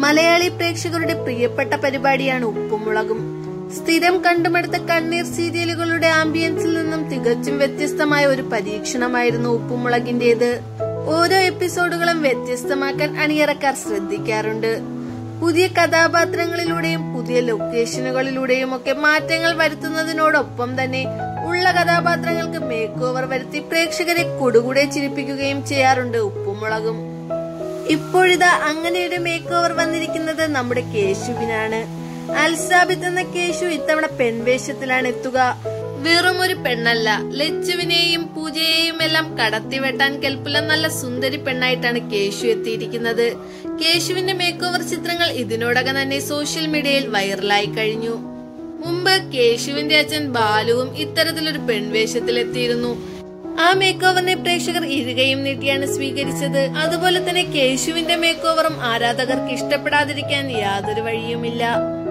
മലയാളി പ്രേക്ഷകരുടെ പ്രിയപ്പെട്ട പരിപാടിയാണ് ഉപ്പുമുളകും സ്ഥിരം കണ്ടുമടുത്ത കണ്ണീർ സീരിയലുകളുടെ ആംബിയൻസിൽ നിന്നും തികച്ചും വ്യത്യസ്തമായ ഒരു പരീക്ഷണമായിരുന്നു ഉപ്പുമുളകിന്റേത് ഓരോ എപ്പിസോഡുകളും വ്യത്യസ്തമാക്കാൻ അണിയറക്കാർ ശ്രദ്ധിക്കാറുണ്ട് പുതിയ കഥാപാത്രങ്ങളിലൂടെയും പുതിയ ലൊക്കേഷനുകളിലൂടെയും ഒക്കെ മാറ്റങ്ങൾ വരുത്തുന്നതിനോടൊപ്പം തന്നെ ഉള്ള കഥാപാത്രങ്ങൾക്ക് മേക്ക് ഓവർ വരുത്തി പ്രേക്ഷകരെ കൊടുകൂടെ ചിരിപ്പിക്കുകയും ചെയ്യാറുണ്ട് ഉപ്പുമുളകും ഇപ്പോഴിതാ അങ്ങനെ ഒരു മേക്ക് ഓവർ വന്നിരിക്കുന്നത് നമ്മുടെ കേശുവിനാണ് അൽസാബിത്ത് എന്ന കേശു ഇത്തവണ പെൺവേഷത്തിലാണ് എത്തുക വെറും ഒരു പെണ്ണല്ല ലച്ചുവിനെയും പൂജയെയും എല്ലാം കടത്തിവെട്ടാൻ കെൽപ്പുള്ള നല്ല സുന്ദരി പെണ്ണായിട്ടാണ് കേശു എത്തിയിരിക്കുന്നത് കേശുവിന്റെ മേക്ക് ഓവർ ചിത്രങ്ങൾ ഇതിനോടകം തന്നെ സോഷ്യൽ മീഡിയയിൽ വൈറലായി കഴിഞ്ഞു മുമ്പ് കേശുവിന്റെ അച്ഛൻ ബാലുവും ഇത്തരത്തിലൊരു പെൺവേഷത്തിലെത്തിയിരുന്നു ആ മേക്ക് ഓവറിനെ പ്രേക്ഷകർ ഇരുകയും നീട്ടിയാണ് സ്വീകരിച്ചത് അതുപോലെ തന്നെ കേശുവിന്റെ മേക്ക് ഓവറും ആരാധകർക്ക് ഇഷ്ടപ്പെടാതിരിക്കാൻ യാതൊരു വഴിയുമില്ല